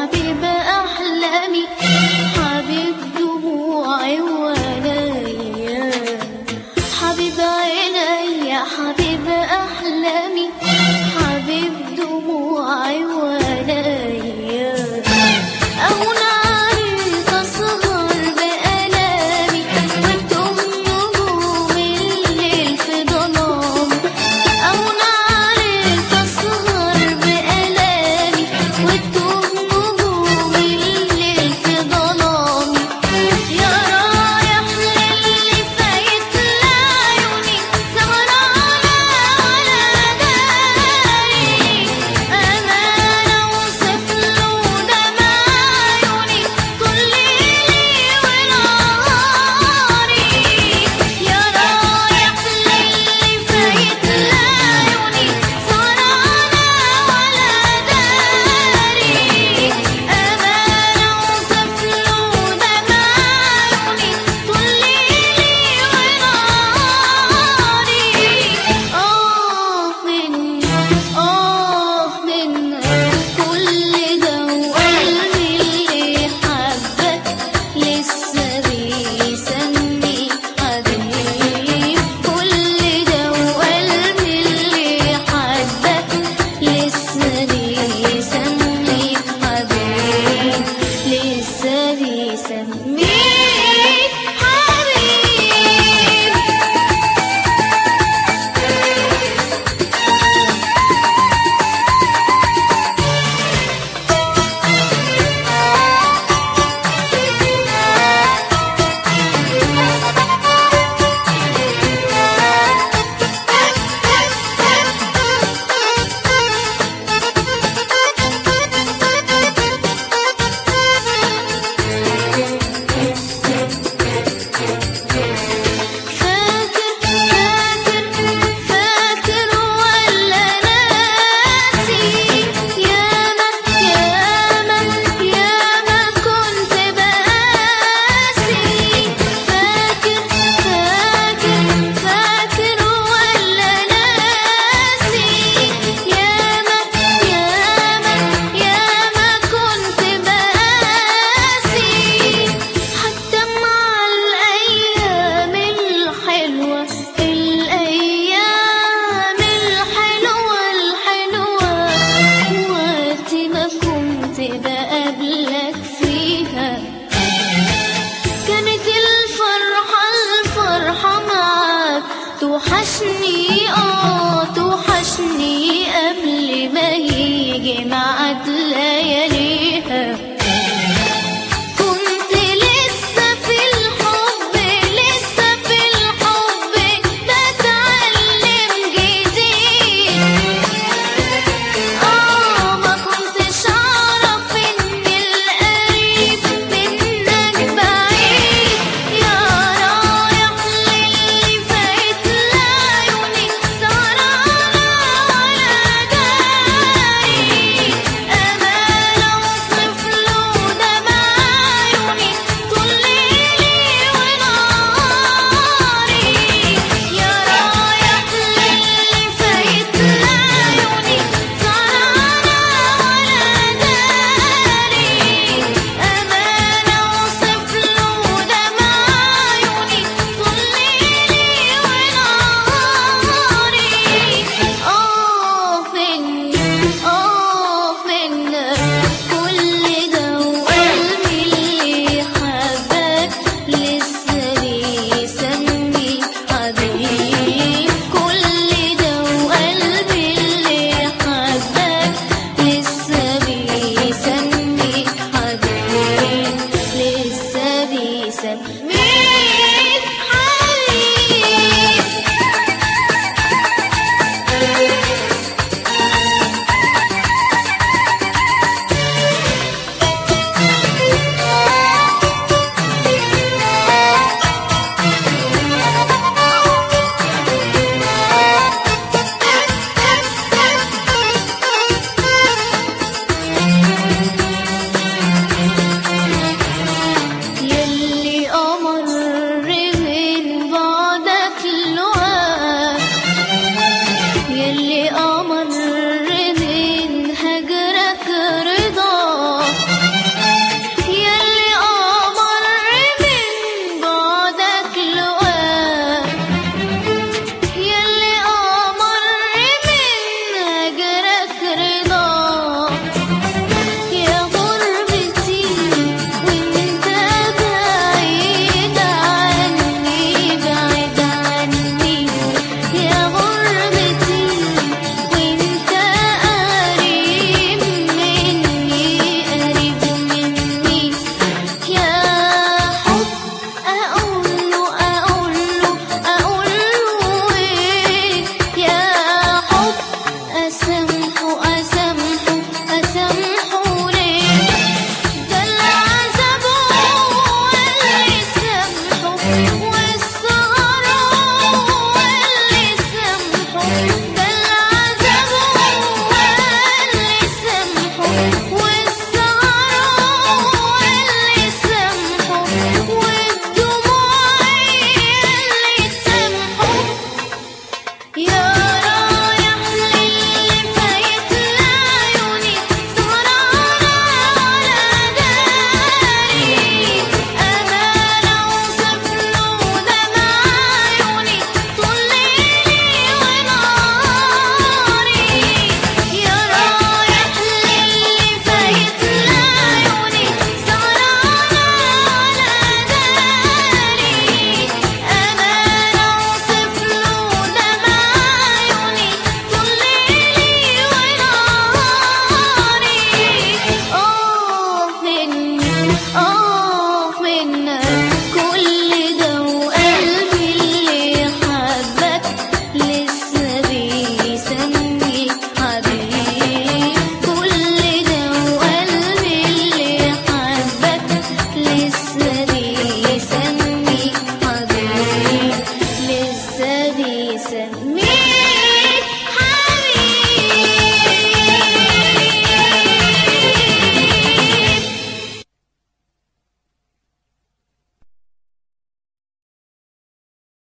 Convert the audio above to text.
حبيب أحلامي حبيب دموعي وعينيا حبيب عيني حبيب أحلامي حبيب دموعي وعينيا أهون عليك أسهر بألامي وتقوم نجوم الليل في ظلامي أهون عليك أسهر بألامي وتقوم نجوم الليل في ظلامي يا رايح للي فايت لعيوني سهرانة على داري أمانة وسفل ودمع عيوني طول ليلي ونهاري يا رايح للي فايت لعيوني سهرانة على داري أمانة وسفل ودمع عيوني طول ليلي ونهاري آه من آه من كل ده وقلبي اللي حبك لسه بيسمي حبيب كل ده وقلبي اللي حبك لسه بيسمي حبيب لسه بيسميك حبيب فاكر فاكر فاكر ولا ناسي ياما ياما ياما كنت بقاسي فاكر فاكر فاكر ولا ناسي ياما ياما ياما كنت بقاسي حتى مع الأيام الحلوة الأيام الحلوة الحلوة وقت ما كنت بقابلك فيها كانت الفرحة الفرحة معاك توحشني اه توحشني قبل ما يجي معاد لياليها كنت لسه في الحب لسه في الحب بتعلم جديد اه ما كنتش اعرف ان مين